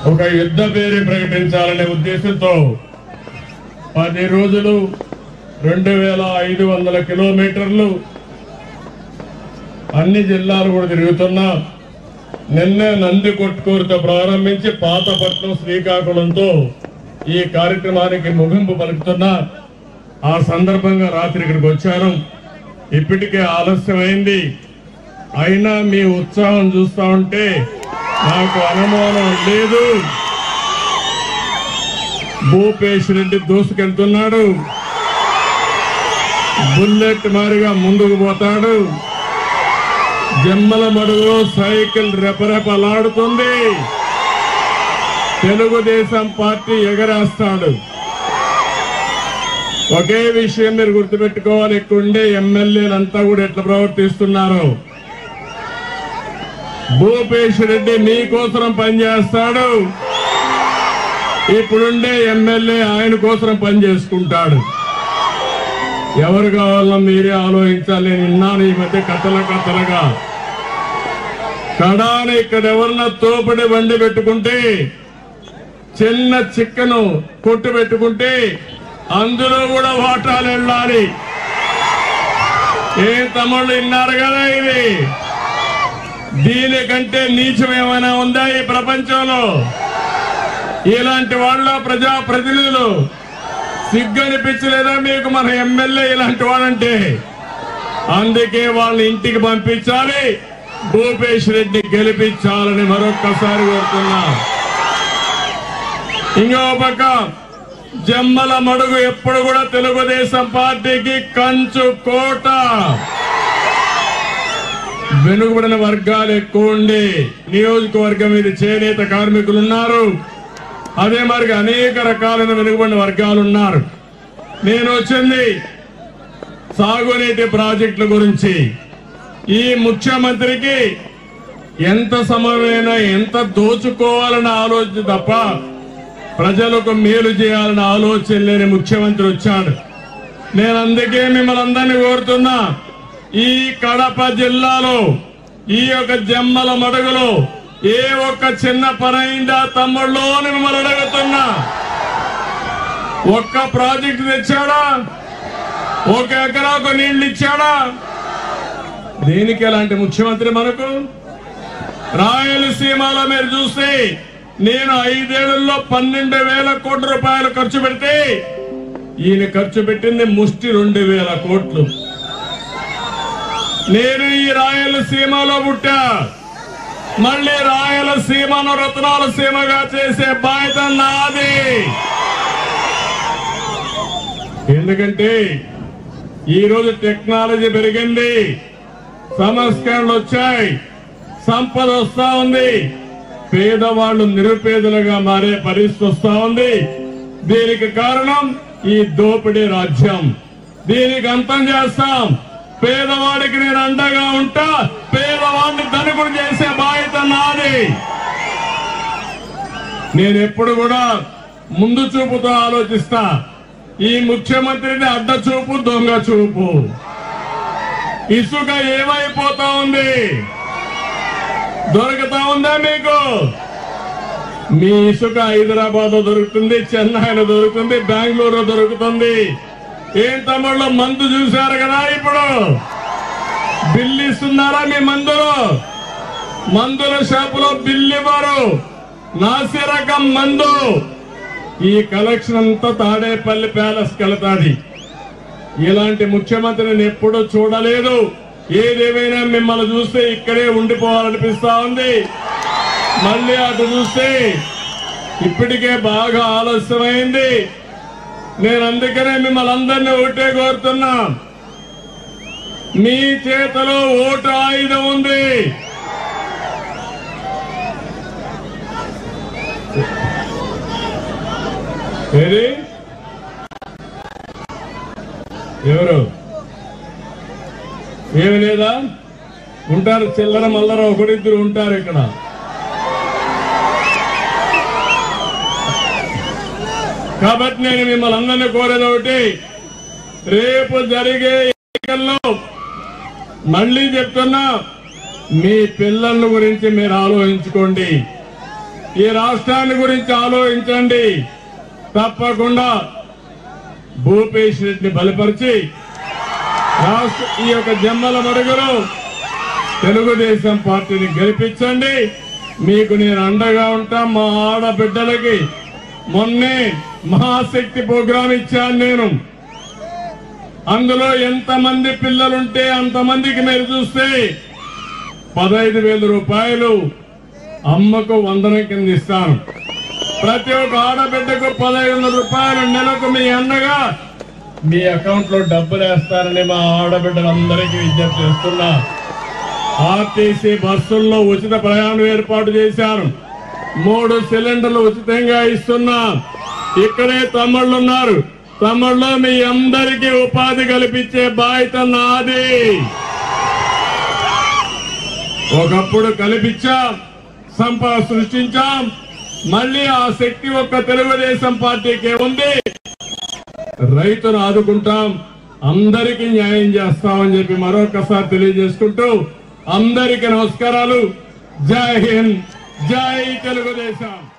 ఒక యుద్ధ పేరు ప్రకటించాలనే ఉద్దేశంతో పది రోజులు రెండు వేల ఐదు వందల కిలోమీటర్లు అన్ని జిల్లాలు కూడా తిరుగుతున్నా నిన్నే నంది కొట్టుకూరుతో ప్రారంభించి పాతపట్నం శ్రీకాకుళంతో ఈ కార్యక్రమానికి ముగింపు పలుకుతున్నా ఆ సందర్భంగా రాత్రి ఇక్కడికి వచ్చాను ఇప్పటికే ఆలస్యమైంది అయినా మీ ఉత్సాహం చూస్తా ఉంటే నాకు అనుమానం లేదు భూపేష్ రెడ్డి దూసుకెళ్తున్నాడు బుల్లెట్ మారిగా ముందుకు పోతాడు జమ్మల మడుగులో సైకిల్ రెపరెపలాడుతుంది తెలుగుదేశం పార్టీ ఎగరేస్తాడు ఒకే విషయం మీరు గుర్తుపెట్టుకోవాలి ఇక్కడ ఉండే ఎమ్మెల్యేలంతా కూడా ఎట్లా ప్రవర్తిస్తున్నారు భూపేష్ రెడ్డి మీకోసం పనిచేస్తాడు ఇప్పుడుండే ఎమ్మెల్యే ఆయన కోసం పనిచేసుకుంటాడు ఎవరు కావాలో మీరే ఆలోచించాలి నేను విన్నాను ఈ మధ్య కథల కథలుగా కడాని ఇక్కడ ఎవరన్నా తోపడి బండి పెట్టుకుంటే చిన్న చిక్కను కొట్టు పెట్టుకుంటే అందులో కూడా వాటాలు వెళ్ళాలి ఏ తమ్ముళ్ళు విన్నారు కదా ఇది దీనికంటే నీచం ఏమైనా ఉందా ఈ ప్రపంచంలో ఇలాంటి వాళ్ళ ప్రజా ప్రతినిధులు సిగ్గు అనిపించలేదా మీకు మన ఎమ్మెల్యే ఇలాంటి వాడంటే అందుకే వాళ్ళ ఇంటికి పంపించాలి భూపేష్ రెడ్డి గెలిపించాలని మరొక్కసారి కోరుతున్నా ఇంకో పక్క జమ్మల మడుగు ఎప్పుడు కూడా తెలుగుదేశం పార్టీకి కంచు కోట వెనుకబడిన వర్గాలు ఎక్కువ ఉండి నియోజకవర్గం ఇది చేనేత కార్మికులు ఉన్నారు అదే మరి అనేక రకాలైన వెనుకబడిన వర్గాలు ఉన్నారు నేను వచ్చింది సాగునీటి ప్రాజెక్టుల గురించి ఈ ముఖ్యమంత్రికి ఎంత సమయమైనా ఎంత దోచుకోవాలన్న ఆలోచన తప్ప ప్రజలకు మేలు చేయాలన్న ఆలోచన లేని ముఖ్యమంత్రి వచ్చాడు నేను అందుకే మిమ్మల్ని అందరినీ కోరుతున్నా ఈ కడప జిల్లాలో ఈ యొక్క జమ్మల మడుగులో ఏ ఒక్క చిన్న పని అయిందా తమ్ముళ్ళు అని మిమ్మల్ని అడుగుతున్నా ఒక్క ప్రాజెక్ట్ తెచ్చాడా ఒక ఎకరాకు నీళ్లు ఇచ్చాడా దేనికి ఎలాంటి ముఖ్యమంత్రి మనకు రాయలసీమలో మీరు చూస్తే నేను ఐదేళ్లలో పన్నెండు వేల కోట్ల రూపాయలు ఖర్చు పెడితే ఈయన ఖర్చు పెట్టింది ముష్టి రెండు వేల కోట్లు నేను ఈ రాయలసీమలో పుట్టా మళ్ళీ రాయలసీమను రత్నాల సీమగా చేసే బాధ్యత నాది ఎందుకంటే ఈ రోజు టెక్నాలజీ పెరిగింది సంస్కరణలు వచ్చాయి సంపద వస్తా ఉంది పేదవాళ్ళు నిరుపేదలుగా మారే పరిస్థితి వస్తా ఉంది దీనికి కారణం ఈ దోపిడీ రాజ్యం దీనికి అంతం చేస్తాం పేదవాడికి నేను అండగా ఉంటా పేదవాడిని ధనికుడు చేసే బాధ్యత నాది నేను ఎప్పుడు కూడా ముందు చూపుతో ఆలోచిస్తా ఈ ముఖ్యమంత్రిని అడ్డ చూపు దొంగ చూపు ఇసుక ఏమైపోతా ఉంది దొరుకుతా ఉందా మీకు మీ ఇసుక హైదరాబాద్ లో దొరుకుతుంది చెన్నైలో దొరుకుతుంది బెంగళూరులో దొరుకుతుంది ఏం తమిళలో మందు చూశారు కదా ఇప్పుడు బిల్లు ఇస్తున్నారా మీ మందులో మందుల షాపులో బిల్లు ఇవ్వరు నాసి రకం మందు ఈ కలెక్షన్ అంతా తాడేపల్లి ప్యాలెస్ వెళతాది ఇలాంటి ముఖ్యమంత్రిని ఎప్పుడూ చూడలేదు ఏదేమైనా మిమ్మల్ని చూస్తే ఇక్కడే ఉండిపోవాలనిపిస్తా ఉంది మళ్ళీ అటు చూస్తే ఇప్పటికే బాగా ఆలస్యమైంది నేను అందుకనే మిమ్మల్ని అందరినీ ఒకటే కోరుతున్నా మీ చేతిలో ఓటు ఆయుధం ఉంది ఏది ఎవరు ఏమి లేదా ఉంటారు చిల్లర మల్లర ఒకరిద్దరు ఉంటారు ఇక్కడ కాబట్టి నేను మిమ్మల్ని అందరినీ కోరేది ఒకటి రేపు జరిగే ఎన్నికల్లో మళ్ళీ చెప్తున్నా మీ పిల్లల గురించి మీరు ఆలోచించుకోండి ఈ రాష్ట్రాన్ని గురించి ఆలోచించండి తప్పకుండా భూపేష్ రెడ్డిని బలపరిచి రాష్ట్ర ఈ యొక్క జమ్మల మడుగులో తెలుగుదేశం పార్టీని గెలిపించండి మీకు నేను అండగా ఉంటా మా ఆడబిడ్డలకి మొన్నే మహాశక్తి ప్రోగ్రాం ఇచ్చాను నేను అందులో ఎంతమంది పిల్లలుంటే అంతమందికి మీరు చూస్తే పదహైదు వేల రూపాయలు అమ్మకు వందనం కింద ఇస్తాను ప్రతి ఒక్క ఆడబిడ్డకు పదహైదు వందల రూపాయలు నెలకు మీ అన్నగా మీ అకౌంట్ లో డబ్బులు వేస్తారని మా ఆడబిడ్డలందరికీ విజ్ఞప్తి చేస్తున్నా ఆర్టీసీ బస్సుల్లో ఉచిత ప్రయాణం ఏర్పాటు చేశాను మూడు సిలిండర్లు ఉచితంగా ఇస్తున్నా ఇక్కడే తమ్ముళ్ళు ఉన్నారు తమ్ముళ్ళు మీ అందరికీ ఉపాధి కల్పించే బాధ్యత నాది ఒకప్పుడు కల్పించాం సంపద సృష్టించాం మళ్ళీ ఆ శక్తి ఒక్క తెలుగుదేశం పార్టీకే ఉంది రైతును ఆదుకుంటాం అందరికీ న్యాయం చేస్తామని చెప్పి మరొకసారి తెలియజేసుకుంటూ అందరికీ నమస్కారాలు జై హింద్ జై తెలుగుదేశం